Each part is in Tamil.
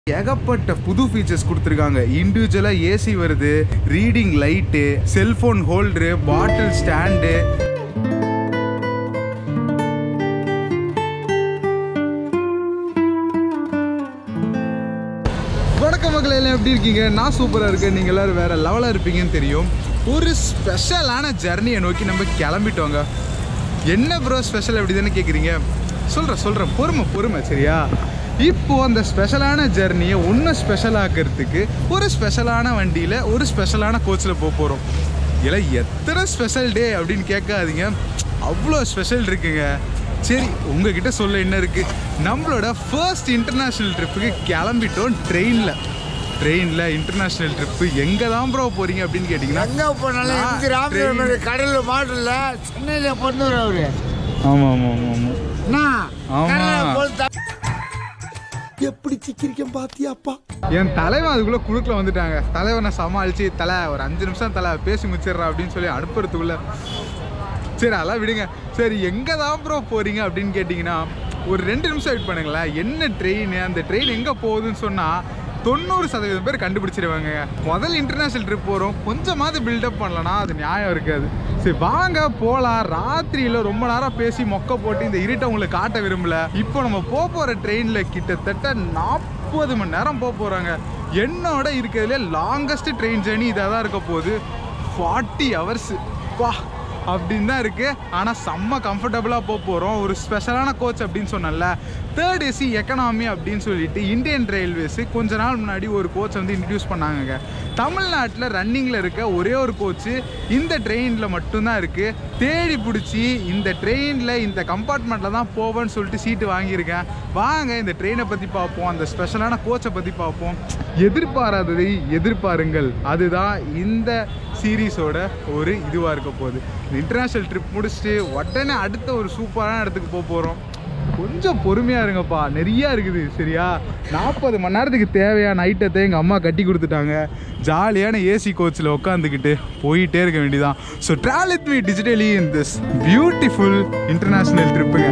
ஏகப்பட்ட புது ஃபீச்சர்ஸ் கொடுத்துருக்காங்க இண்டிவிஜுவலாக ஏசி வருது reading light cellphone holder bottle stand வணக்கம் மக்கள் எல்லாம் எப்படி இருக்கீங்க நான் சூப்பராக இருக்கேன் நீங்கள் எல்லாரும் வேற லெவலாக இருப்பீங்கன்னு தெரியும் ஒரு ஸ்பெஷலான ஜர்னியை நோக்கி நம்ம கிளம்பிட்டோங்க என்ன ப்ரோ ஸ்பெஷல் அப்படி தானே கேட்குறீங்க சொல்கிறேன் சொல்கிறேன் பொறுமை பொறுமை சரியா இப்போ அந்த ஸ்பெஷலான ஜர்னியை இன்னும் ஸ்பெஷல் ஆக்கிறதுக்கு ஒரு ஸ்பெஷலான வண்டியில் ஒரு ஸ்பெஷலான கோச்சில் போக போகிறோம் இல்லை எத்தனை ஸ்பெஷல் டே அப்படின்னு கேட்காதீங்க அவ்வளோ ஸ்பெஷல் இருக்குங்க சரி உங்ககிட்ட சொல்ல என்ன இருக்கு நம்மளோட ஃபர்ஸ்ட் இன்டர்நேஷ்னல் ட்ரிப்புக்கு கிளம்பிட்டோம் ட்ரெயினில் ட்ரெயினில் இன்டர்நேஷ்னல் ட்ரிப்பு எங்கே தான் ப்ரோ போகிறீங்க அப்படின்னு கேட்டிங்கன்னா எங்க போனாலும் நான் எங்க ராமநாதபுரம் train- மாதிரி கடல்ல மாடல சென்னையில பிறந்தவர் அவரு ஆமாம் ஆமாம் ஆமாம் ஆமாம் என்ன? ஆமா. கடல்ல போய் த- எப்படி சிக்கிரிக்கம் பாத்தியாப்பா என் தலைவன் அதுக்குள்ளே குழுக்கில் வந்துட்டாங்க தலைவனை சமாளித்து தலை ஒரு அஞ்சு நிமிஷம் தலை பேசி முடிச்சிடுறா அப்படின்னு சொல்லி அனுப்புறதுக்குள்ள சரி அதெல்லாம் விடுங்க சரி எங்கே தான் ப்ரோ போகிறீங்க அப்படின்னு கேட்டிங்கன்னா ஒரு ரெண்டு நிமிஷம் வெயிட் பண்ணுங்களேன் என்ன ட்ரெயின் அந்த ட்ரெயின் எங்கே போகுதுன்னு சொன்னால் தொண்ணூறு சதவீதம் பேர் கண்டுபிடிச்சிருவாங்க முதல் இன்டர்நேஷ்னல் ட்ரிப் போகிறோம் கொஞ்சமாவது பில்டப் பண்ணலனா அது நியாயம் இருக்காது சரி வாங்க போகலாம் ராத்திரியில் ரொம்ப நேரம் பேசி மொக்க போட்டு இந்த இருட்டை உங்களுக்கு காட்ட விரும்பல இப்போ நம்ம போக போகிற ட்ரெயினில் கிட்டத்தட்ட நாற்பது மணி நேரம் போக போகிறாங்க என்னோட இருக்கிறதுலே லாங்கஸ்ட் ட்ரெயின் ஜேர்னி இதாக தான் இருக்க போகுது ஃபார்ட்டி ஹவர்ஸ் பா அப்படின்னு தான் இருக்குது ஆனால் செம்ம கம்ஃபர்டபுளாக போக போகிறோம் ஒரு ஸ்பெஷலான கோச் அப்படின்னு சொன்னல தேர்ட் ஏசி எக்கனாமி அப்படின்னு சொல்லிட்டு இந்தியன் ரயில்வேஸ் கொஞ்ச நாள் முன்னாடி ஒரு கோச் வந்து இன்ட்ரடியூஸ் பண்ணாங்கங்க தமிழ்நாட்டில் ரன்னிங்கில் இருக்க ஒரே ஒரு கோச்சு இந்த ட்ரெயினில் மட்டும்தான் இருக்குது தேடி பிடிச்சி இந்த ட்ரெயினில் இந்த கம்பார்ட்மெண்ட்டில் தான் போவேன்னு சொல்லிட்டு சீட்டு வாங்கியிருக்கேன் வாங்க இந்த ட்ரெயினை பற்றி பார்ப்போம் அந்த ஸ்பெஷலான கோச்சை பற்றி பார்ப்போம் எதிர்பாராததை எதிர்பாருங்கள் அதுதான் இந்த சீரீஸோட ஒரு இதுவாக இருக்க போகுது இந்த இன்டர்நேஷ்னல் ட்ரிப் முடிச்சுட்டு உடனே அடுத்த ஒரு சூப்பரான இடத்துக்கு போக போகிறோம் கொஞ்சம் பொறுமையாக இருங்கப்பா நிறையா இருக்குது சரியா நாற்பது மணி நேரத்துக்கு தேவையான ஐட்டத்தை எங்கள் அம்மா கட்டி கொடுத்துட்டாங்க ஜாலியான ஏசி கோச்சில் உட்காந்துக்கிட்டு போயிட்டே இருக்க வேண்டியதான் so travel with me digitally in this beautiful international ட்ரிப்புங்க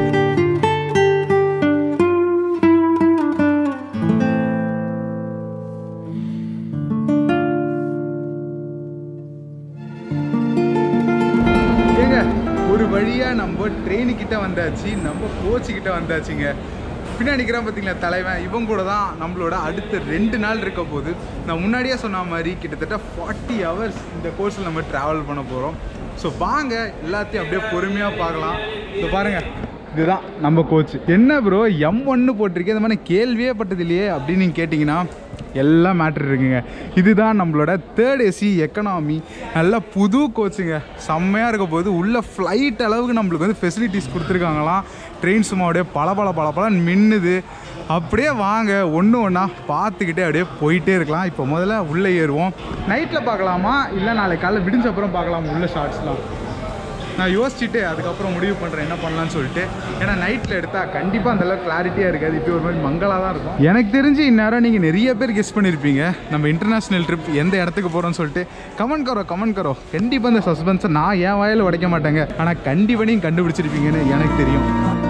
ஏங்க ஒரு வழியாக நம்ம ட்ரெயின் கிட்ட வந்தாச்சு நம்ம கோச்சு கிட்ட வந்தாச்சுங்க பின்னாடி நிற்கிறான் பார்த்தீங்களா தலைவன் இவன் கூட தான் நம்மளோட அடுத்த ரெண்டு நாள் இருக்க போது நான் முன்னாடியே சொன்ன மாதிரி கிட்டத்தட்ட ஃபார்ட்டி ஹவர்ஸ் இந்த கோர்ஸில் நம்ம ட்ராவல் பண்ண போகிறோம் ஸோ வாங்க எல்லாத்தையும் அப்படியே பொறுமையாக பார்க்கலாம் இப்போ பாருங்க இதுதான் நம்ம கோச் என்ன ப்ரோ எம் ஒன்று போட்டிருக்கேன் இந்த மாதிரி கேள்வியே பட்டது இல்லையே அப்படின்னு நீங்கள் கேட்டிங்கன்னா எல்லாம் மேட்ரு இருக்குங்க இதுதான் நம்மளோட தேர்ட் ஏசி எக்கனாமி நல்ல புது கோச்சுங்க செம்மையாக இருக்க போது உள்ள ஃப்ளைட் அளவுக்கு நம்மளுக்கு வந்து ஃபெசிலிட்டிஸ் கொடுத்துருக்காங்களாம் ட்ரெயின் சும்மா அப்படியே பல பல பல பல மின்னுது அப்படியே வாங்க ஒன்று ஒன்றா பார்த்துக்கிட்டே அப்படியே போயிட்டே இருக்கலாம் இப்போ முதல்ல உள்ளே ஏறுவோம் நைட்டில் பார்க்கலாமா இல்லை நாளைக்கு காலைல விடிஞ்ச அப்புறம் பார்க்கலாமா உள்ள ஷார்ட்ஸ்லாம் நான் யோசிச்சுட்டு அதுக்கப்புறம் முடிவு பண்ணுறேன் என்ன பண்ணலாம்னு சொல்லிட்டு ஏன்னா நைட்டில் எடுத்தால் கண்டிப்பாக அந்த அளவுக்கு கிளாரிட்டியாக இருக்காது இப்போ ஒரு மாதிரி மங்கலாக தான் இருக்கும் எனக்கு தெரிஞ்சு இந்நேரம் நீங்கள் நிறைய பேர் கெஸ் பண்ணியிருப்பீங்க நம்ம இன்டர்நேஷ்னல் ட்ரிப் எந்த இடத்துக்கு போகிறோம்னு சொல்லிட்டு கமெண்ட் கரோ கமெண்ட் கரோ கண்டிப்பாக இந்த சஸ்பென்ஸை நான் என் வாயில் உடைக்க மாட்டேங்க ஆனால் கண்டிப்பாக நீங்கள் கண்டுபிடிச்சிருப்பீங்கன்னு எனக்கு தெரியும்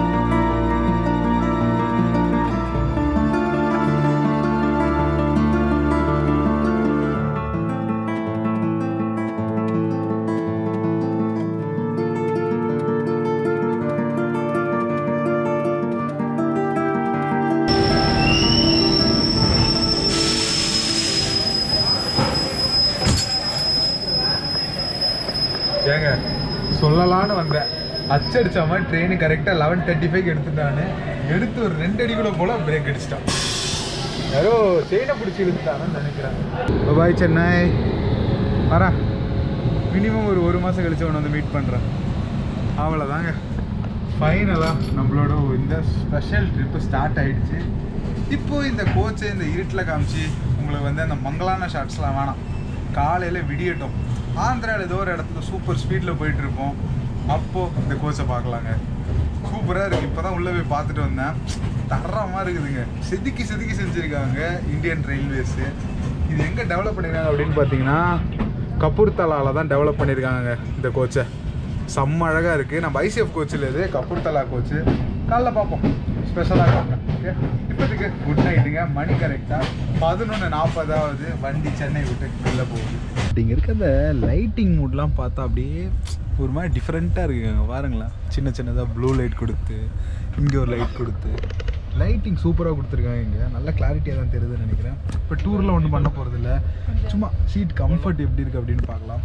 ஏங்க சொல்லலான்னு வந்தேன் அச்சடிச்ச மாதிரி ட்ரெயின் கரெக்டாக லெவன் தேர்ட்டி ஃபைவ் எடுத்துட்டான்னு எடுத்து ஒரு ரெண்டு அடி கூட போல பிரேக் அடிச்சிட்டான் யாரோ செயினை பிடிச்சி இழுத்துட்டான்னு நினைக்கிறேன் பாய் சென்னை வரேன் மினிமம் ஒரு ஒரு மாதம் கழிச்சு உன்னை வந்து மீட் பண்ணுறேன் அவ்வளோதாங்க ஃபைனலாக நம்மளோட இந்த ஸ்பெஷல் ட்ரிப்பு ஸ்டார்ட் ஆயிடுச்சு இப்போ இந்த கோச்சை இந்த இருட்டில் காமிச்சு உங்களுக்கு வந்து அந்த மங்கலான ஷாட்ஸ்லாம் வேணாம் காலையில் விடியட்டும் ஆந்திராவில் ஏதோ ஒரு இடத்துல சூப்பர் ஸ்பீடில் போயிட்டு இருப்போம் அப்போது இந்த கோச்சை பார்க்கலாங்க சூப்பராக இருக்குது இப்போ தான் உள்ளே போய் பார்த்துட்டு வந்தேன் தரமாக இருக்குதுங்க செதுக்கி செதுக்கி செஞ்சுருக்காங்க இந்தியன் ரயில்வேஸு இது எங்கே டெவலப் பண்ணியிருக்காங்க அப்படின்னு பார்த்தீங்கன்னா கபூர்தலாவில் தான் டெவலப் பண்ணியிருக்காங்க இந்த கோச்சை செம்ம அழகாக இருக்குது நம்ம ஐசிஎஃப் கோச்சில் இது கபூர்தலா கோச்சு காலைல பார்ப்போம் ஸ்பெஷலாக ஓகே இப்போ இப்போதைக்கு குட் நைட்டுங்க மணி கரெக்டாக பதினொன்று நாற்பதாவது வண்டி சென்னை விட்டு வெளில போகுது இங்கே இருக்க அந்த லைட்டிங் மூட்லாம் பார்த்தா அப்படியே ஒரு மாதிரி டிஃப்ரெண்ட்டாக இருக்குங்க பாருங்களேன் சின்ன சின்னதாக ப்ளூ லைட் கொடுத்து இங்கே ஒரு லைட் கொடுத்து லைட்டிங் சூப்பராக கொடுத்துருக்காங்க இங்கே நல்ல கிளாரிட்டியாக தான் தெரியுதுன்னு நினைக்கிறேன் இப்போ டூரில் ஒன்றும் பண்ண போகிறதில்ல சும்மா சீட் கம்ஃபர்ட் எப்படி இருக்குது அப்படின்னு பார்க்கலாம்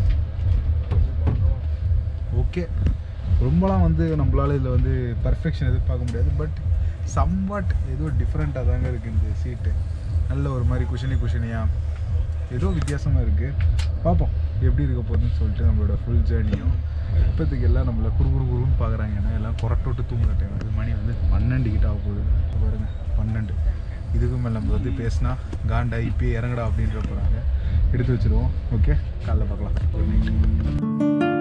ஓகே ரொம்பலாம் வந்து நம்மளால இதில் வந்து பர்ஃபெக்ஷன் எதிர்பார்க்க முடியாது பட் சம்வாட் ஏதோ டிஃப்ரெண்ட்டாக தாங்க இருக்குது இந்த சீட்டு நல்ல ஒரு மாதிரி குஷனி குஷனியாக ஏதோ வித்தியாசமாக இருக்குது பார்ப்போம் எப்படி இருக்க போகுதுன்னு சொல்லிட்டு நம்மளோட ஃபுல் ஜேர்னியும் இப்போதைக்கு எல்லாம் நம்மள குறு குறு குருன்னு பார்க்குறாங்க ஏன்னா எல்லாம் கொரட்டை விட்டு தூங்குற டைம் வந்து மணி வந்து பன்னெண்டு கிட்ட ஆக போகுது இப்ப பாருங்க பன்னெண்டு இதுக்கு மேலே நம்ம வந்து பேசினா காண்டா இப்போ இறங்கடா அப்படின்ற போகிறாங்க எடுத்து வச்சிருவோம் ஓகே காலைல பார்க்கலாம்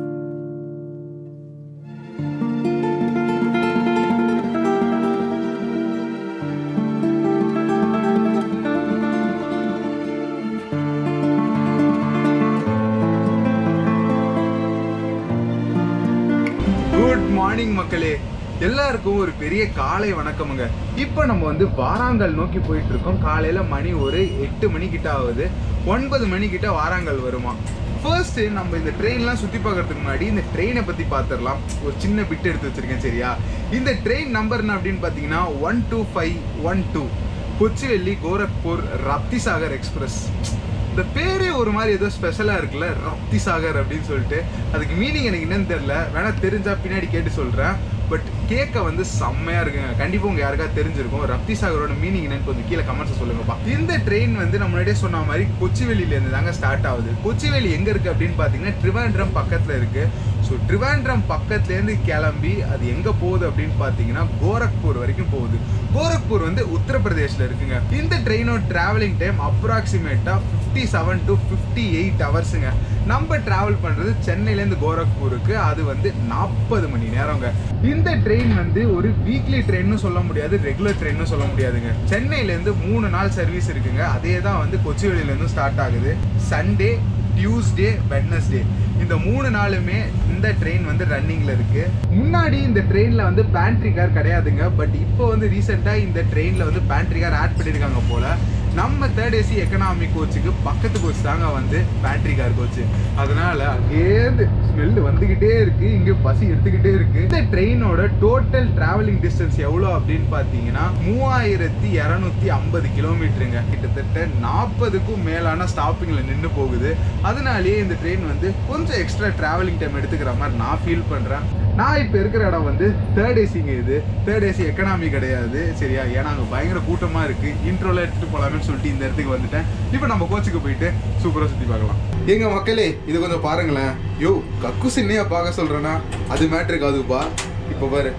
குட் மார்னிங் மக்களே எல்லாருக்கும் ஒரு பெரிய காலை வணக்கமுங்க இப்போ நம்ம வந்து வாராங்கல் நோக்கி போயிட்டு இருக்கோம் காலையில மணி ஒரு எட்டு மணி கிட்ட ஆகுது ஒன்பது மணி கிட்ட வாராங்கல் வருமா ஃபர்ஸ்ட் நம்ம இந்த ட்ரெயின்லாம் சுத்தி பார்க்கறதுக்கு முன்னாடி இந்த ட்ரெயினை பத்தி பார்த்துடலாம் ஒரு சின்ன பிட் எடுத்து வச்சிருக்கேன் சரியா இந்த ட்ரெயின் நம்பர் என்ன அப்படின்னு பார்த்தீங்கன்னா one two five one two Kochuveli Gorakhpur Raptisagar express இந்த பேரே ஒரு மாதிரி ஏதோ ஸ்பெஷலாக இருக்குல்ல ரப்தி சாகர் அப்படின்னு சொல்லிட்டு அதுக்கு மீனிங் எனக்கு என்னன்னு தெரியல வேணா தெரிஞ்சா பின்னாடி கேட்டு சொல்கிறேன் பட் கேட்க வந்து செம்மையா இருக்குங்க கண்டிப்பாக உங்க யாருக்காவது தெரிஞ்சிருக்கும் ரப்தி சாகரோட மீனிங் என்னன்னு கொஞ்சம் கீழே கமெண்ட்ஸ் சொல்லுங்கப்பா இந்த ட்ரெயின் வந்து நம்ம முன்னாடியே சொன்ன மாதிரி கொச்சிவெளியில இருந்து தாங்க ஸ்டார்ட் ஆகுது கொச்சிவெளி எங்க இருக்கு அப்படின்னு பார்த்தீங்கன்னா ட்ரிவாண்ட்ரம் பக்கத்துல இருக்கு ஸோ ட்ரிவாண்ட்ரம் பக்கத்துலேருந்து கிளம்பி அது எங்க போகுது அப்படின்னு பார்த்தீங்கன்னா கோரக்பூர் வரைக்கும் போகுது கோரக்பூர் வந்து உத்தரப்பிரதேஷ்ல இருக்குங்க இந்த ட்ரெயினோட டிராவலிங் டைம் அப்ராக்சிமேட்டா fifty seven to fifty eight ஹவர்ஸுங்க நம்ம டிராவல் பண்றது சென்னையிலேருந்து கோரக்பூருக்கு அது வந்து நாற்பது மணி நேரங்க இந்த ட்ரெயின் வந்து ஒரு வீக்லி ட்ரெயின்னு சொல்ல முடியாது ரெகுலர் ட்ரெயின்னு சொல்ல முடியாதுங்க சென்னையிலேருந்து மூணு நாள் சர்வீஸ் இருக்குங்க அதே தான் வந்து கொச்சிவெளியிலேருந்து ஸ்டார்ட் ஆகுது சண்டே டியூஸ்டே வெட்னஸ்டே இந்த மூணு நாளுமே இந்த ட்ரெயின் வந்து ரன்னிங்ல இருக்கு முன்னாடி இந்த ட்ரெயின்ல வந்து பேண்ட்ரி கார் கிடையாதுங்க பட் இப்போ வந்து ரீசெண்டா இந்த ட்ரெயின்ல வந்து பேண்ட்ரி கார் ஆட் பண்ணிருக்காங்க போல நம்ம தேர்ட் ஏசி எக்கனாமி கோச்சுக்கு பக்கத்து கோச் தாங்க வந்து பேண்ட்ரி கார் கோச்சு அதனால அங்கேருந்து ஸ்மெல் வந்துகிட்டே இருக்கு இங்க பசி எடுத்துக்கிட்டே இருக்கு இந்த ட்ரெயினோட டோட்டல் டிராவலிங் டிஸ்டன்ஸ் எவ்வளோ அப்படின்னு பார்த்தீங்கன்னா மூவாயிரத்தி இரநூத்தி ஐம்பது கிலோமீட்டருங்க கிட்டத்தட்ட நாற்பதுக்கும் மேலான ஸ்டாப்பிங்ல நின்று போகுது அதனாலேயே இந்த ட்ரெயின் வந்து கொஞ்சம் எக்ஸ்ட்ரா டிராவலிங் டைம் எடுத்துக்கிற மாதிரி நான் ஃபீல் பண்றேன் நான் இப்போ இருக்கிற இடம் வந்து தேர்ட் ஏசிங்க இது தேர்ட் ஏசி எக்கனாமி கிடையாது சரியா ஏன்னா அங்கே பயங்கர கூட்டமாக இருக்கு இன்ட்ரோல எடுத்துட்டு போலாம்னு சொல்லிட்டு இந்த இடத்துக்கு வந்துட்டேன் இப்போ நம்ம கோச்சுக்கு போயிட்டு சூப்பராக சுற்றி பார்க்கலாம் எங்க மக்களே இது கொஞ்சம் பாருங்களேன் யோ கக்கு சின்னையா பார்க்க சொல்றேன்னா அது மேட்ருக்கு அதுப்பா இப்போ பாரு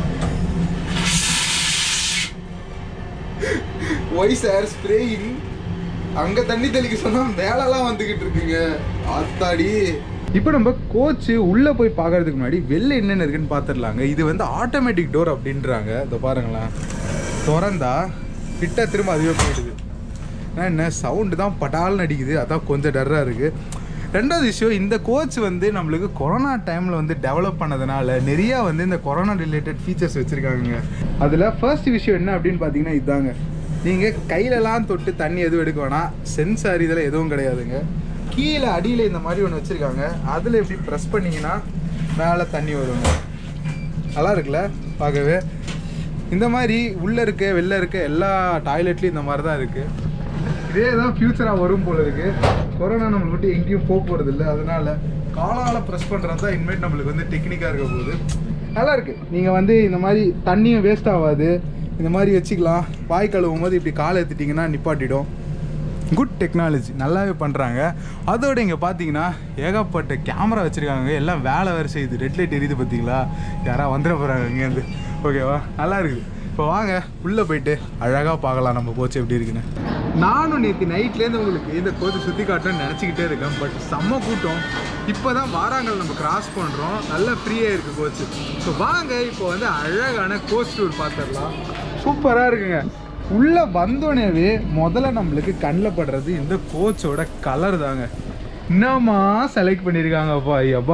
ஒய் சார் ஸ்ப்ரேயிங் அங்க தண்ணி தெளிக்க சொன்னா மேலலாம் வந்துகிட்டு இருக்குங்க ஆத்தாடி இப்போ நம்ம கோச்சு உள்ள போய் பார்க்கறதுக்கு முன்னாடி வெளில என்னென்ன இருக்குன்னு பார்த்துடலாங்க இது வந்து ஆட்டோமேட்டிக் டோர் அப்படின்றாங்க இதோ பாருங்களேன் திறந்தா கிட்ட திரும்ப அதுவே போயிடுது நான் என்ன சவுண்டு தான் பட்டால்னு அடிக்குது அதான் கொஞ்சம் டர்ராக இருக்குது ரெண்டாவது விஷயம் இந்த கோச் வந்து நம்மளுக்கு கொரோனா டைமில் வந்து டெவலப் பண்ணதுனால நிறையா வந்து இந்த கொரோனா ரிலேட்டட் ஃபீச்சர்ஸ் வச்சுருக்காங்க அதில் ஃபர்ஸ்ட் விஷயம் என்ன அப்படின்னு பார்த்தீங்கன்னா இதாங்க நீங்கள் கையிலலாம் தொட்டு தண்ணி எதுவும் எடுக்க வேணாம் சென்சார் இதெல்லாம் எதுவும் கிடையாதுங்க கீழே அடியில் இந்த மாதிரி ஒன்று வச்சுருக்காங்க அதில் இப்படி ப்ரெஸ் பண்ணிங்கன்னா மேலே தண்ணி வருங்க நல்லா இருக்குல்ல பார்க்கவே இந்த மாதிரி உள்ளே இருக்க வெளில இருக்க எல்லா டாய்லெட்லேயும் இந்த மாதிரி தான் இருக்குது இதே தான் ஃபியூச்சராக வரும் போல இருக்கு கொரோனா நம்மளை விட்டு எங்கேயும் போக போகிறது இல்லை அதனால காலால் ப்ரெஸ் பண்ணுறது தான் இனிமேட் நம்மளுக்கு வந்து டெக்னிக்காக இருக்க போகுது நல்லா இருக்கு நீங்கள் வந்து இந்த மாதிரி தண்ணியும் வேஸ்ட் ஆகாது இந்த மாதிரி வச்சுக்கலாம் வாய் கழுவும் போது இப்படி காலை எடுத்துட்டிங்கன்னா நிப்பாட்டிடும் குட் டெக்னாலஜி நல்லாவே பண்ணுறாங்க அதோட இங்கே பார்த்தீங்கன்னா ஏகப்பட்ட கேமரா வச்சுருக்காங்க எல்லாம் வேலை வேறு செய்யுது ரெட் லைட் எரியுது பார்த்தீங்களா யாராவது வந்துட போகிறாங்க இங்கேருந்து ஓகேவா நல்லா இருக்குது இப்போ வாங்க உள்ளே போயிட்டு அழகாக பார்க்கலாம் நம்ம கோச் எப்படி இருக்குன்னு நானும் நேற்று நைட்லேருந்து உங்களுக்கு இந்த கோச்சை சுற்றி காட்டணும்னு நினச்சிக்கிட்டே இருக்கேன் பட் செம்ம கூட்டம் இப்போ தான் வாராங்கல் நம்ம கிராஸ் பண்ணுறோம் நல்ல ஃப்ரீயாக இருக்குது கோச்சு ஸோ வாங்க இப்போ வந்து அழகான கோச் டூர் பார்த்துடலாம் சூப்பராக இருக்குங்க உள்ளே வந்தோடனேவே முதல்ல நம்மளுக்கு கண்ணில் படுறது இந்த கோச்சோட கலர் தாங்க என்னம்மா செலக்ட் பண்ணியிருக்காங்கப்பா ஐயப்பா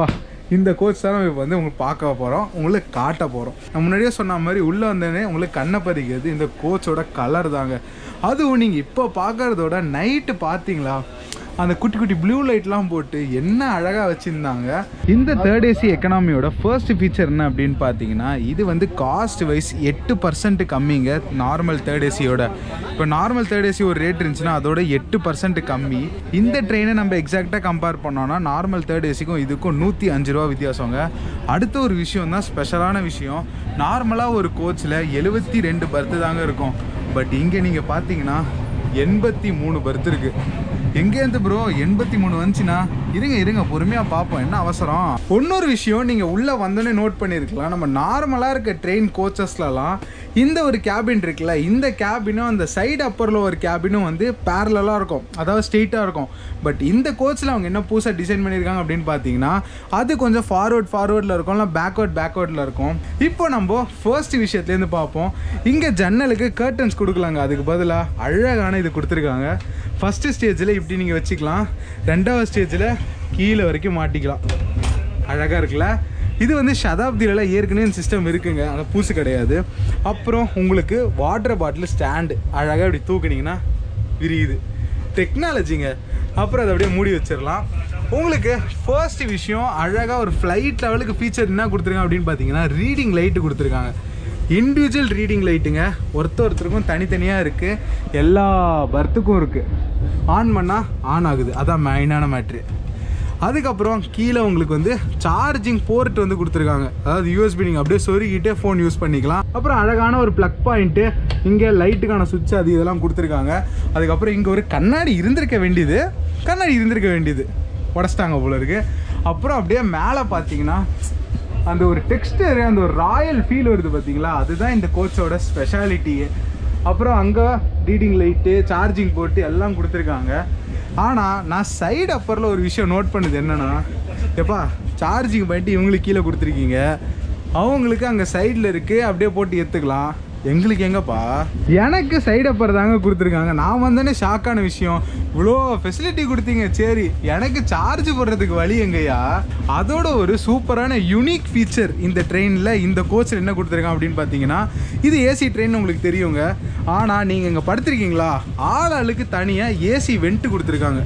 இந்த கோச் தான் நம்ம இப்போ வந்து உங்களுக்கு பார்க்க போகிறோம் உங்களுக்கு காட்ட போகிறோம் நான் முன்னாடியே சொன்ன மாதிரி உள்ளே வந்தோடனே உங்களுக்கு கண்ணை பறிக்கிறது இந்த கோச்சோட கலர் தாங்க அதுவும் நீங்கள் இப்போ பார்க்கறதோட நைட்டு பார்த்தீங்களா அந்த குட்டி குட்டி ப்ளூ லைட்லாம் போட்டு என்ன அழகாக வச்சுருந்தாங்க இந்த தேர்ட் ஏசி எக்கனாமியோட ஃபர்ஸ்ட் ஃபீச்சர் என்ன அப்படின்னு பார்த்தீங்கன்னா இது வந்து காஸ்ட் வைஸ் எட்டு பர்சன்ட் கம்மிங்க நார்மல் தேர்ட் ஏசியோட இப்போ நார்மல் தேர்ட் ஏசி ஒரு ரேட் இருந்துச்சுன்னா அதோட எட்டு பர்சன்ட் கம்மி இந்த ட்ரெயினை நம்ம எக்ஸாக்டாக கம்பேர் பண்ணோம்னா நார்மல் தேர்ட் ஏசிக்கும் இதுக்கும் நூற்றி அஞ்சு ரூபா வித்தியாசங்க அடுத்த ஒரு விஷயம் தான் ஸ்பெஷலான விஷயம் நார்மலாக ஒரு கோச்சில் எழுபத்தி ரெண்டு பர்த்து தாங்க இருக்கும் பட் இங்கே நீங்கள் பார்த்தீங்கன்னா எண்பத்தி மூணு பர்த் இருக்கு எங்கேருந்து ப்ரோ எண்பத்தி மூணு வந்துச்சுன்னா இருங்க இருங்க பொறுமையாக பார்ப்போம் என்ன அவசரம் இன்னொரு விஷயம் நீங்கள் உள்ளே வந்தோடனே நோட் பண்ணியிருக்கலாம் நம்ம நார்மலாக இருக்க ட்ரெயின் கோச்சஸ்லலாம் இந்த ஒரு கேபின் இருக்குல்ல இந்த கேபினும் அந்த சைடு அப்பரில் ஒரு கேபினும் வந்து பேரலாக இருக்கும் அதாவது ஸ்ட்ரெயிட்டாக இருக்கும் பட் இந்த கோச்சில் அவங்க என்ன புதுசாக டிசைன் பண்ணியிருக்காங்க அப்படின்னு பார்த்தீங்கன்னா அது கொஞ்சம் ஃபார்வர்ட் ஃபார்வர்டில் இருக்கும் இல்லை பேக்வர்ட் பேக்வர்டில் இருக்கும் இப்போ நம்ம ஃபர்ஸ்ட் விஷயத்துலேருந்து பார்ப்போம் இங்கே ஜன்னலுக்கு கர்டன்ஸ் கொடுக்கலாங்க அதுக்கு பதிலாக அழகான இது கொடுத்துருக்காங்க ஃபஸ்ட்டு ஸ்டேஜில் இப்படி நீங்கள் வச்சுக்கலாம் ரெண்டாவது ஸ்டேஜில் கீழே வரைக்கும் மாட்டிக்கலாம் அழகாக இருக்குல்ல இது வந்து சதாப்தியிலலாம் ஏற்கனவே சிஸ்டம் இருக்குங்க ஆனால் பூசு கிடையாது அப்புறம் உங்களுக்கு வாட்டர் பாட்டில் ஸ்டாண்டு அழகாக இப்படி தூக்குனீங்கன்னா விரியுது டெக்னாலஜிங்க அப்புறம் அதை அப்படியே மூடி வச்சிடலாம் உங்களுக்கு ஃபர்ஸ்ட் விஷயம் அழகாக ஒரு ஃப்ளைட் லெவலுக்கு ஃபீச்சர் என்ன கொடுத்துருக்காங்க அப்படின்னு பார்த்தீங்கன்னா ரீடிங் லைட்டு கொடுத்துருக்காங்க இண்டிவிஜுவல் ரீடிங் லைட்டுங்க ஒருத்த ஒருத்தருக்கும் தனித்தனியாக இருக்குது எல்லா பர்த்துக்கும் இருக்குது ஆன் பண்ணால் ஆன் ஆகுது அதான் மெயினான மேட்ரு அதுக்கப்புறம் கீழே உங்களுக்கு வந்து சார்ஜிங் போர்ட் வந்து கொடுத்துருக்காங்க அதாவது யூஎஸ்பி நீங்கள் அப்படியே சொருகிட்டே ஃபோன் யூஸ் பண்ணிக்கலாம் அப்புறம் அழகான ஒரு ப்ளக் பாயிண்ட்டு இங்கே லைட்டுக்கான சுவிட்ச் அது இதெல்லாம் கொடுத்துருக்காங்க அதுக்கப்புறம் இங்கே ஒரு கண்ணாடி இருந்திருக்க வேண்டியது கண்ணாடி இருந்திருக்க வேண்டியது உடச்சிட்டாங்க போல இருக்கு அப்புறம் அப்படியே மேலே பார்த்தீங்கன்னா அந்த ஒரு டெக்ஸ்டர் அந்த ஒரு ராயல் ஃபீல் வருது பார்த்தீங்களா அதுதான் இந்த கோச்சோட ஸ்பெஷாலிட்டியே அப்புறம் அங்கே ரீடிங் லைட்டு சார்ஜிங் போட்டு எல்லாம் கொடுத்துருக்காங்க ஆனால் நான் சைடு அப்பரில் ஒரு விஷயம் நோட் பண்ணுது என்னன்னா எப்பா சார்ஜிங் பண்ணிட்டு இவங்களுக்கு கீழே கொடுத்துருக்கீங்க அவங்களுக்கு அங்கே சைடில் இருக்குது அப்படியே போட்டு ஏற்றுக்கலாம் எங்களுக்கு எங்கப்பா எனக்கு சைடு அப்பர் தாங்க கொடுத்துருக்காங்க நான் வந்தோடனே ஷாக்கான விஷயம் இவ்வளோ ஃபெசிலிட்டி கொடுத்தீங்க சரி எனக்கு சார்ஜ் போடுறதுக்கு வழி எங்கய்யா அதோட ஒரு சூப்பரான யூனிக் ஃபீச்சர் இந்த ட்ரெயினில் இந்த கோச்சில் என்ன கொடுத்துருக்காங்க அப்படின்னு பார்த்தீங்கன்னா இது ஏசி ட்ரெயின் உங்களுக்கு தெரியுங்க ஆனால் நீங்கள் இங்கே படுத்திருக்கீங்களா ஆள் ஆளுக்கு தனியாக ஏசி வெண்ட்டு கொடுத்துருக்காங்க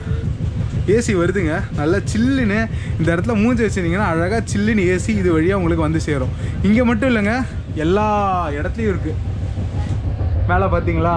ஏசி வருதுங்க நல்லா சில்லுன்னு இந்த இடத்துல மூஞ்சி வச்சுருந்தீங்கன்னா அழகாக சில்லுன்னு ஏசி இது வழியாக உங்களுக்கு வந்து சேரும் இங்கே மட்டும் இல்லைங்க எல்லா இடத்துலையும் இருக்குது மேலே பார்த்தீங்களா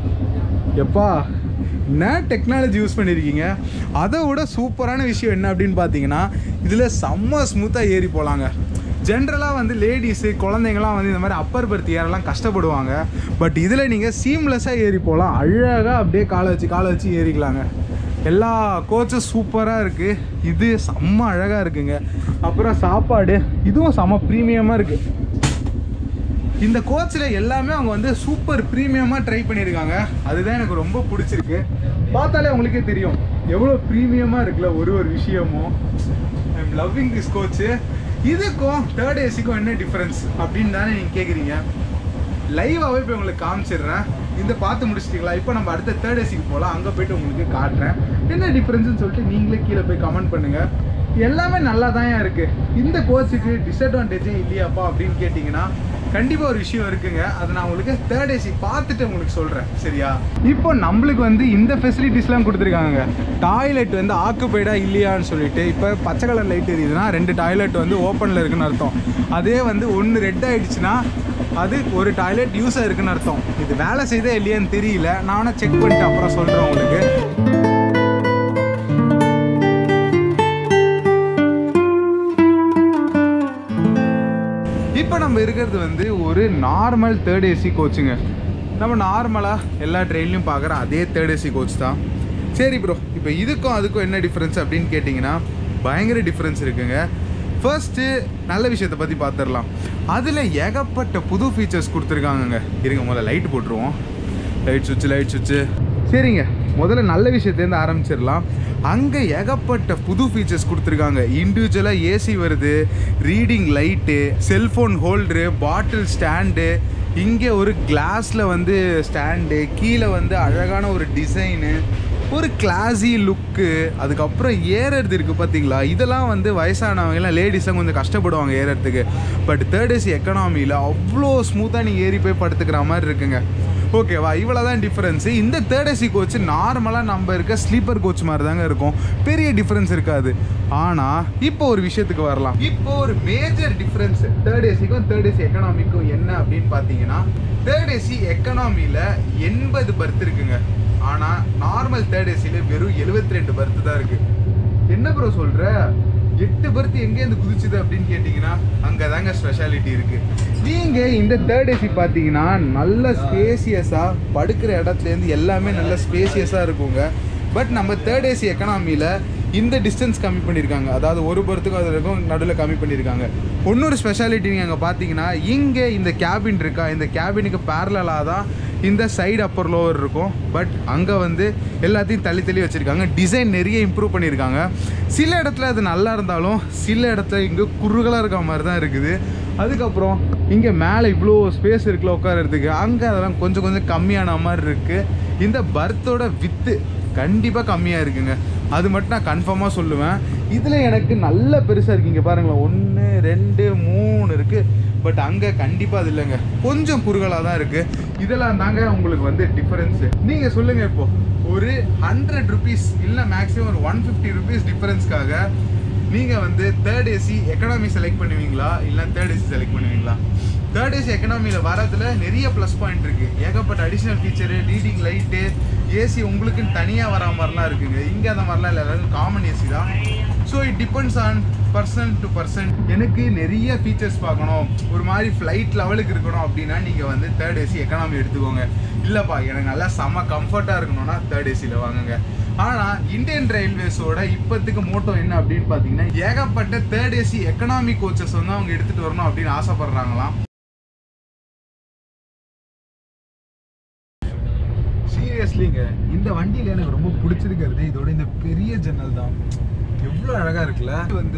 எப்பா என்ன டெக்னாலஜி யூஸ் பண்ணியிருக்கீங்க அதை விட சூப்பரான விஷயம் என்ன அப்படின்னு பார்த்தீங்கன்னா இதில் செம்ம ஸ்மூத்தாக ஏறி போகலாங்க ஜென்ரலாக வந்து லேடிஸு குழந்தைங்களாம் வந்து இந்த மாதிரி அப்பர் பர்த் ஏறலாம் கஷ்டப்படுவாங்க பட் இதில் நீங்கள் சீம்லெஸ்ஸாக ஏறி போகலாம் அழகாக அப்படியே காலை வச்சு காலை வச்சு ஏறிக்கலாங்க எல்லா கோச்சும் சூப்பராக இருக்குது இது செம்ம அழகாக இருக்குங்க அப்புறம் சாப்பாடு இதுவும் செம்ம ப்ரீமியமாக இருக்குது இந்த கோச்சில் எல்லாமே அவங்க வந்து சூப்பர் ப்ரீமியமாக ட்ரை பண்ணியிருக்காங்க அதுதான் எனக்கு ரொம்ப பிடிச்சிருக்கு பார்த்தாலே உங்களுக்கே தெரியும் எவ்வளோ ப்ரீமியமாக இருக்குல்ல ஒரு ஒரு விஷயமும் ஐம் லவ்விங் திஸ் கோச்சு இதுக்கும் தேர்ட் ஏசிக்கும் என்ன டிஃப்ரென்ஸ் அப்படின்னு தானே நீங்கள் கேட்குறீங்க லைவாகவே இப்போ உங்களுக்கு காமிச்சிடுறேன் இந்த பார்த்து முடிச்சிட்டிங்களா இப்போ நம்ம அடுத்த தேர்ட் ஏசிக்கு போகலாம் அங்கே போயிட்டு உங்களுக்கு காட்டுறேன் என்ன டிஃப்ரென்ஸ்னு சொல்லிட்டு நீங்களே கீழே போய் கமெண்ட் பண்ணுங்கள் எல்லாமே நல்லா தான் இருக்குது இந்த கோச்சுக்கு டிஸ்அட்வான்டேஜே இல்லையாப்பா அப்படின்னு கேட்டிங்கன்னா கண்டிப்பாக ஒரு விஷயம் இருக்குங்க அதை நான் உங்களுக்கு தேர்ட் ஏசி பார்த்துட்டு உங்களுக்கு சொல்கிறேன் சரியா இப்போ நம்மளுக்கு வந்து இந்த ஃபெசிலிட்டிஸ்லாம் கொடுத்துருக்காங்க டாய்லெட் வந்து ஆக்குப்பைடா இல்லையான்னு சொல்லிட்டு இப்போ பச்சை கலர் லைட் எரியுதுன்னா ரெண்டு டாய்லெட் வந்து ஓப்பனில் இருக்குன்னு அர்த்தம் அதே வந்து ஒன்று ரெட் ஆயிடுச்சுன்னா அது ஒரு டாய்லெட் யூஸ் ஆயிருக்குன்னு அர்த்தம் இது வேலை செய்தா இல்லையான்னு தெரியல நான் வேணால் செக் பண்ணிட்டு அப்புறம் சொல்கிறேன் உங்களுக்கு இப்போ நம்ம இருக்கிறது வந்து ஒரு நார்மல் தேர்ட் ஏசி கோச்சுங்க நம்ம நார்மலாக எல்லா ட்ரெயின்லையும் பார்க்குற அதே தேர்ட் ஏசி கோச் தான் சரி ப்ரோ இப்போ இதுக்கும் அதுக்கும் என்ன டிஃப்ரென்ஸ் அப்படின்னு கேட்டிங்கன்னா பயங்கர டிஃப்ரென்ஸ் இருக்குங்க ஃபர்ஸ்ட்டு நல்ல விஷயத்தை பற்றி பார்த்துடலாம் அதில் ஏகப்பட்ட புது ஃபீச்சர்ஸ் கொடுத்துருக்காங்கங்க இருங்க முதல்ல லைட் போட்டுருவோம் லைட் சுவிட்சு லைட் சுவிட்சு சரிங்க முதல்ல நல்ல விஷயத்துலேருந்து ஆரம்பிச்சிடலாம் அங்கே ஏகப்பட்ட புது ஃபீச்சர்ஸ் கொடுத்துருக்காங்க இண்டிவிஜுவலாக ஏசி வருது reading light cellphone holder bottle stand இங்கே ஒரு கிளாஸில் வந்து ஸ்டாண்டு கீழே வந்து அழகான ஒரு டிசைனு ஒரு கிளாஸி லுக்கு அதுக்கப்புறம் ஏறுறது இருக்குது பார்த்தீங்களா இதெல்லாம் வந்து வயசானவங்கலாம் லேடிஸ்லாம் கொஞ்சம் கஷ்டப்படுவாங்க ஏறுறதுக்கு பட் தேர்ட் ஏசி எக்கனாமியில் அவ்வளோ ஸ்மூத்தாக நீங்கள் ஏறி போய் படுத்துக்கிற மாதிரி இருக்குங்க ஓகேவா இவ்வளோ தான் டிஃப்ரென்ஸு இந்த தேர்ட் ஏசி கோச் நார்மலாக நம்ம இருக்க ஸ்லீப்பர் கோச் மாதிரி தாங்க இருக்கும் பெரிய டிஃப்ரென்ஸ் இருக்காது ஆனால் இப்போ ஒரு விஷயத்துக்கு வரலாம் இப்போ ஒரு மேஜர் டிஃப்ரென்ஸ் தேர்ட் ஏசிக்கும் தேர்ட் ஏசி எக்கனாமிக்கும் என்ன அப்படின்னு பார்த்தீங்கன்னா தேர்ட் ஏசி எக்கனாமியில் எண்பது பர்த் இருக்குங்க ஆனால் நார்மல் தேர்ட் ஏசியில் வெறும் எழுபத்தி ரெண்டு பர்த் தான் இருக்குது என்ன ப்ரோ சொல்கிற எட்டு பர்த் எங்கேருந்து குதிச்சுது அப்படின்னு கேட்டிங்கன்னா அங்கே தாங்க ஸ்பெஷாலிட்டி இருக்குது நீங்கள் இந்த தேர்ட் ஏசி பார்த்தீங்கன்னா நல்ல ஸ்பேசியஸாக படுக்கிற இடத்துலேருந்து எல்லாமே நல்ல ஸ்பேசியஸாக இருக்குங்க பட் நம்ம தேர்ட் ஏசி எக்கனாமியில் இந்த டிஸ்டன்ஸ் கம்மி பண்ணியிருக்காங்க அதாவது ஒரு பர்த்துக்கும் அது இருக்கும் நடுவில் கம்மி பண்ணியிருக்காங்க இன்னொரு ஸ்பெஷாலிட்டி நீங்கள் அங்கே பார்த்தீங்கன்னா இங்கே இந்த கேபின் இருக்கா இந்த கேபினுக்கு பேரலாக தான் இந்த சைடு அப்பர் லோவர் இருக்கும் பட் அங்கே வந்து எல்லாத்தையும் தள்ளி தள்ளி வச்சுருக்காங்க டிசைன் நிறைய இம்ப்ரூவ் பண்ணியிருக்காங்க சில இடத்துல அது நல்லா இருந்தாலும் சில இடத்துல இங்கே குறுகலாக இருக்க மாதிரி தான் இருக்குது அதுக்கப்புறம் இங்கே மேலே இவ்வளோ ஸ்பேஸ் இருக்குல்ல உட்காரறதுக்கு அங்கே அதெல்லாம் கொஞ்சம் கொஞ்சம் கம்மியான மாதிரி இருக்குது இந்த பர்த்தோட வித்து கண்டிப்பாக கம்மியாக இருக்குங்க அது மட்டும் நான் கன்ஃபார்மாக சொல்லுவேன் இதில் எனக்கு நல்ல பெருசாக இருக்குங்க பாருங்களேன் ஒன்று ரெண்டு மூணு இருக்குது பட் அங்கே கண்டிப்பாக அது இல்லைங்க கொஞ்சம் குறுகலாக தான் இருக்குது இதெல்லாம் தாங்க உங்களுக்கு வந்து டிஃபரன்ஸு நீங்கள் சொல்லுங்கள் இப்போ ஒரு ஹண்ட்ரட் ருபீஸ் இல்லை மேக்ஸிமம் ஒரு ஒன் ஃபிஃப்டி ருபீஸ் டிஃபரன்ஸ்க்காக நீங்கள் வந்து தேர்ட் ஏசி எக்கனாமி செலக்ட் பண்ணுவீங்களா இல்லை தேர்ட் ஏசி செலக்ட் பண்ணுவீங்களா தேர்ட் ஏசி எக்கனாமியில் வரதுல நிறைய ப்ளஸ் பாயிண்ட் இருக்குது ஏகப்பட்ட additional feature reading light AC உங்களுக்குன்னு தனியாக வர மாதிரிலாம் இருக்குங்க இங்கே அந்த மாதிரிலாம் இல்லை எல்லாரும் காமன் ஏசி தான் so it depends on person to person எனக்கு நிறைய ஃபீச்சர்ஸ் பார்க்கணும் ஒரு மாதிரி ஃப்ளைட் லெவலுக்கு இருக்கணும் அப்படின்னா நீங்கள் வந்து தேர்ட் ஏசி எக்கனாமி எடுத்துக்கோங்க இல்லைப்பா எனக்கு நல்லா செம்ம கம்ஃபர்ட்டாக இருக்கணும்னா தேர்ட் ஏசியில் வாங்குங்க ஆனால் இந்தியன் ரயில்வேஸோட இப்போத்துக்கு மோட்டோ என்ன அப்படின்னு பார்த்தீங்கன்னா ஏகப்பட்ட தேர்ட் ஏசி எக்கனாமிக் கோச்சஸ் வந்து அவங்க எடுத்துகிட்டு வரணும் அப்படின்னு ஆசைப்படுறாங்களாம் சீரியஸ்லிங்க இந்த வண்டியில் எனக்கு ரொம்ப பிடிச்சிருக்கிறது இதோட இந்த பெரிய ஜன்னல் தான் எவ்வளோ அழகாக இருக்குல்ல இது வந்து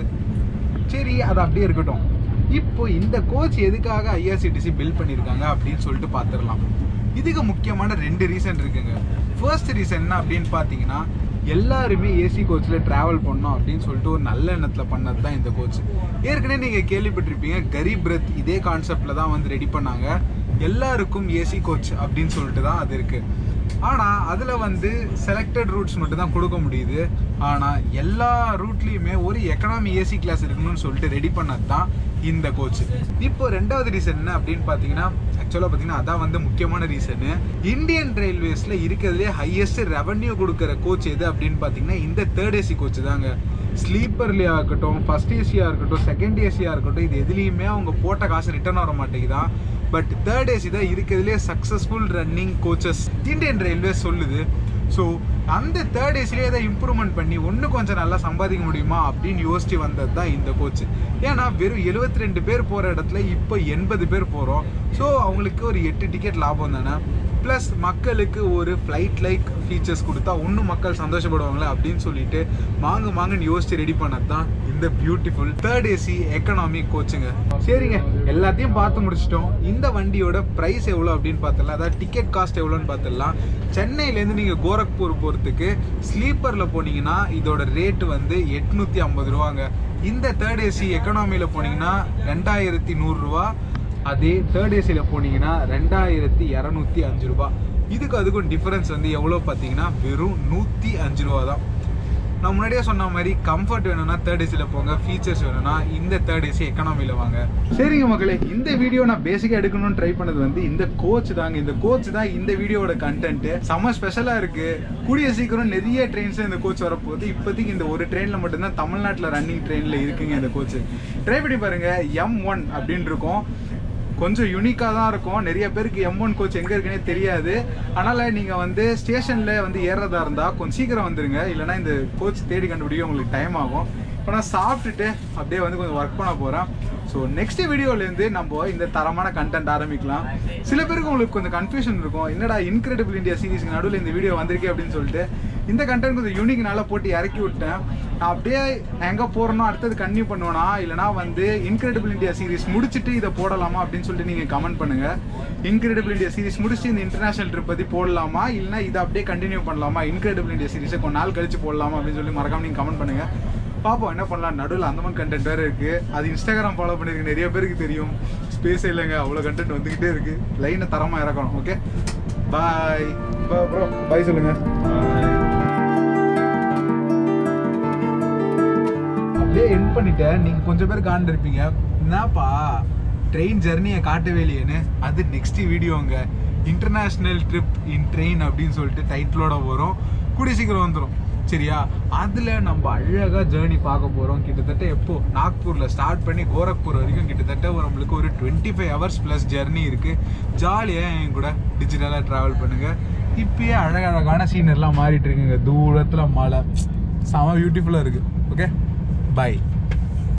சரி அது அப்படியே இருக்கட்டும் இப்போ இந்த கோச் எதுக்காக ஐஆர்சிடிசி பில்ட் பண்ணியிருக்காங்க அப்படின்னு சொல்லிட்டு பார்த்துடலாம் இதுக்கு முக்கியமான ரெண்டு ரீசன் இருக்குங்க ஃபர்ஸ்ட் ரீசன் என்ன அப்படின்னு பார்த்தீங்கன்னா எல்லாருமே ஏசி கோச்சில் ட்ராவல் பண்ணோம் அப்படின்னு சொல்லிட்டு ஒரு நல்ல எண்ணத்தில் பண்ணது தான் இந்த கோச் ஏற்கனவே நீங்கள் கேள்விப்பட்டிருப்பீங்க கரீப் ரத் இதே கான்செப்டில் தான் வந்து ரெடி பண்ணாங்க எல்லாருக்கும் ஏசி கோச் அப்படின்னு சொல்லிட்டு தான் அது இருக்குது ஆனால் அதில் வந்து செலக்டட் ரூட்ஸ் மட்டும் தான் கொடுக்க முடியுது ஆனால் எல்லா ரூட்லேயுமே ஒரு எக்கனாமி ஏசி கிளாஸ் இருக்கணும்னு சொல்லிட்டு ரெடி பண்ணது தான் இந்த கோச் இப்போ ரெண்டாவது ரீசன் என்ன அப்படின்னு பார்த்தீங்கன்னா ஆக்சுவலாக பார்த்தீங்கன்னா அதான் வந்து முக்கியமான ரீசனு இந்தியன் ரயில்வேஸில் இருக்கிறதுலே ஹையஸ்ட் ரெவன்யூ கொடுக்குற கோச் எது அப்படின்னு பார்த்தீங்கன்னா இந்த தேர்ட் ஏசி கோச் தாங்க ஸ்லீப்பர்லேயா இருக்கட்டும் ஃபர்ஸ்ட் ஏசியாக இருக்கட்டும் செகண்ட் ஏசியாக இருக்கட்டும் இது எதுலேயுமே அவங்க போட்ட காசு ரிட்டர்ன் வர மாட்டேங்குதான் பட் தேர்ட் ஏசி தான் இருக்கிறதுலே successful running coaches Indian railway சொல்லுது ஸோ அந்த தேர்ட் ஏசிலே அதை இம்ப்ரூவ்மெண்ட் பண்ணி ஒன்று கொஞ்சம் நல்லா சம்பாதிக்க முடியுமா அப்படின்னு யோசிச்சு வந்தது தான் இந்த கோச் ஏன்னா வெறும் 72 ரெண்டு பேர் போகிற இடத்துல இப்போ எண்பது பேர் போகிறோம் ஸோ அவங்களுக்கு ஒரு எட்டு டிக்கெட் லாபம் தானே ப்ளஸ் மக்களுக்கு ஒரு ஃப்ளைட் லைக் ஃபீச்சர்ஸ் கொடுத்தா இன்னும் மக்கள் சந்தோஷப்படுவாங்களே அப்படின்னு சொல்லிட்டு மாங்கு மாங்குன்னு யோசிச்சு ரெடி பண்ணது தான் இந்த பியூட்டிஃபுல் தேர்ட் ஏசி எக்கனாமி கோச்சுங்க சரிங்க எல்லாத்தையும் பார்த்து முடிச்சிட்டோம் இந்த வண்டியோட ப்ரைஸ் எவ்வளோ அப்படின்னு பார்த்துடலாம் அதாவது டிக்கெட் காஸ்ட் எவ்வளோன்னு பார்த்துடலாம் சென்னையிலேருந்து நீங்கள் கோரக்பூர் போகிறதுக்கு ஸ்லீப்பரில் போனீங்கன்னா இதோட ரேட்டு வந்து எட்நூற்றி ஐம்பது ரூபாங்க இந்த தேர்ட் ஏசி எக்கனாமியில் போனீங்கன்னா ரெண்டாயிரத்தி நூறுரூவா அதே தேர்ட் ஏசியில் போனீங்கன்னா ரெண்டாயிரத்தி இரநூத்தி அஞ்சு ரூபா இதுக்கு அதுக்கும் டிஃபரன்ஸ் வந்து எவ்வளோ பார்த்தீங்கன்னா வெறும் நூற்றி அஞ்சு ரூபா தான் நான் முன்னாடியே சொன்ன மாதிரி கம்ஃபர்ட் வேணும்னா தேர்ட் ஏசியில் போங்க ஃபீச்சர்ஸ் வேணும்னா இந்த தேர்ட் ஏசி எக்கனாமியில் வாங்க சரிங்க மக்களே இந்த வீடியோ நான் பேசிக்காக எடுக்கணும்னு ட்ரை பண்ணது வந்து இந்த கோச் தாங்க இந்த கோச் தான் இந்த வீடியோவோட கண்டென்ட் செம்ம ஸ்பெஷலாக இருக்கு கூடிய சீக்கிரம் நிறைய ட்ரெயின்ஸ் இந்த கோச் வரப்போகுது இப்போதைக்கு இந்த ஒரு ட்ரெயினில் மட்டும்தான் தமிழ்நாட்டில் ரன்னிங் ட்ரெயினில் இருக்குங்க இந்த கோச் ட்ரை பண்ணி பாருங்க எம் ஒன் அப்படின்னு இருக்கும் கொஞ்சம் யூனிக்காக தான் இருக்கும் நிறைய பேருக்கு எம் ஒன் கோச் எங்கே இருக்குன்னே தெரியாது அதனால் நீங்கள் வந்து ஸ்டேஷனில் வந்து ஏறுறதா இருந்தால் கொஞ்சம் சீக்கிரம் வந்துருங்க இல்லைனா இந்த கோச் தேடி கண்டுபிடிக்க உங்களுக்கு டைம் ஆகும் இப்போ நான் சாப்பிட்டுட்டு அப்படியே வந்து கொஞ்சம் ஒர்க் பண்ண போகிறேன் ஸோ நெக்ஸ்ட் வீடியோலேருந்து நம்ம இந்த தரமான கண்டென்ட் ஆரம்பிக்கலாம் சில பேருக்கு உங்களுக்கு கொஞ்சம் கன்ஃபியூஷன் இருக்கும் என்னடா இன்கிரெடிபிள் இந்தியா சீரிஸ்க்கு நடுவில் இந்த வீடியோ வந்திருக்கே அப்படின்னு சொல்லிட்டு இந்த கண்டென்ட் கொஞ்சம் யூனிக்னால போட்டு இறக்கி விட்டேன் நான் அப்படியே நான் எங்கே போகிறனோ அடுத்தது கன்டினியூ பண்ணுவேனா இல்லைனா வந்து இன்கிரெடிபிள் இந்தியா சீரிஸ் முடிச்சுட்டு இதை போடலாமா அப்படின்னு சொல்லிட்டு நீங்கள் கமெண்ட் பண்ணுங்கள் இன்கிரெடிபிள் இந்தியா சீரிஸ் முடிச்சுட்டு இந்த இன்டர்நேஷனல் ட்ரிப் பற்றி போடலாமா இல்லைனா இதை அப்படியே கண்டினியூ பண்ணலாமா இன்கிரெடிபிள் இந்தியா சீரிஸை கொஞ்ச நாள் கழிச்சு போடலாமா அப்படின்னு சொல்லி மறக்காம நீங்கள் கமெண்ட் பண்ணுங்கள் பார்ப்போம் என்ன பண்ணலாம் நடுவில் அந்த மாதிரி கண்டென்ட் வேறு இருக்குது அது இன்ஸ்டாகிராம் ஃபாலோ பண்ணியிருக்கு நிறைய பேருக்கு தெரியும் ஸ்பேஸ் இல்லைங்க அவ்வளோ கண்டென்ட் வந்துக்கிட்டே இருக்குது லைனை தரமாக இறக்கணும் ஓகே பாய் ப்ரோ பாய் சொல்லுங்கள் அப்படியே என் பண்ணிட்டேன் நீங்க கொஞ்சம் பேர் காண்டு இருப்பீங்க என்னப்பா ட்ரெயின் ஜெர்னியை காட்டவே இல்லையேன்னு அது நெக்ஸ்ட் வீடியோங்க இன்டர்நேஷ்னல் ட்ரிப் இன் ட்ரெயின் அப்படின்னு சொல்லிட்டு டைட்டிலோட வரும் கூடிய சீக்கிரம் வந்துடும் சரியா அதில் நம்ம அழகாக ஜேர்னி பார்க்க போகிறோம் கிட்டத்தட்ட எப்போ நாக்பூரில் ஸ்டார்ட் பண்ணி கோரக்பூர் வரைக்கும் கிட்டத்தட்ட ஒரு நம்மளுக்கு ஒரு twenty five hours plus journey இருக்குது ஜாலியாக என் கூட டிஜிட்டலாக ட்ராவல் பண்ணுங்கள் இப்பயே அழகழகான சீனர்லாம் மாறிட்டு இருக்குங்க தூரத்தில் மலை செம பியூட்டிஃபுல்லாக இருக்குது ஓகே Bye.